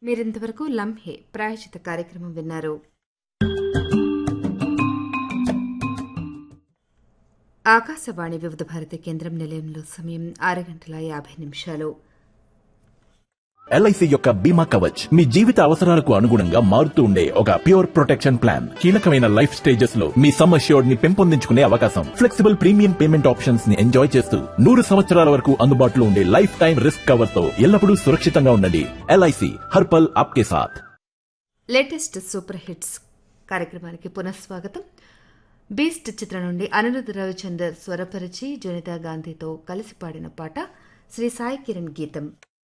మీరింతవరకు లంహే ప్రాయచిత కార్యక్రమం విన్నారు ఆకాశవాణి వివిధ భారతి కేంద్రం నిలయంలో సమయం ఆరు గంటల యాభై నిమిషాలు ఎల్ఐసి యొక్క బీమా కవచ్ మీ జీవిత అవసరాలకు అనుగుణంగా మారుతూ ఉండే ఒక ప్యూర్ ప్రొటెక్షన్ ప్లాన్ కీలకమైన లైఫ్ స్టేజెస్ లో మీ సమ్ అష్యూర్డ్ ని పెంపొందించుకునే అవకాశం ఫ్లెక్సిబుల్ ప్రీమియం పేమెంట్ ఆప్షన్స్ ని ఎంజాయ్ చేస్తూ నూరు సంవత్సరాల వరకు అందుబాటులో ఉండే లైఫ్ టైం రిస్క్ కవర్ తో ఎల్లప్పుడూ సురక్షితంగా ఉండండి ఎల్ఐసి హర్పల్ ఆప్కే సాథ్ లేటెస్ట్ సూపర్ హిట్స్ కార్యక్రమానికి పునఃస్వాగతం బీస్ట్ చిత్రం నుండి అనిరుద్ రవిచందర్ స్వరపరిచి జనితా గాంధీతో కలిసి పాడిన పాట శ్రీ సాయి కిరణ్ గీతం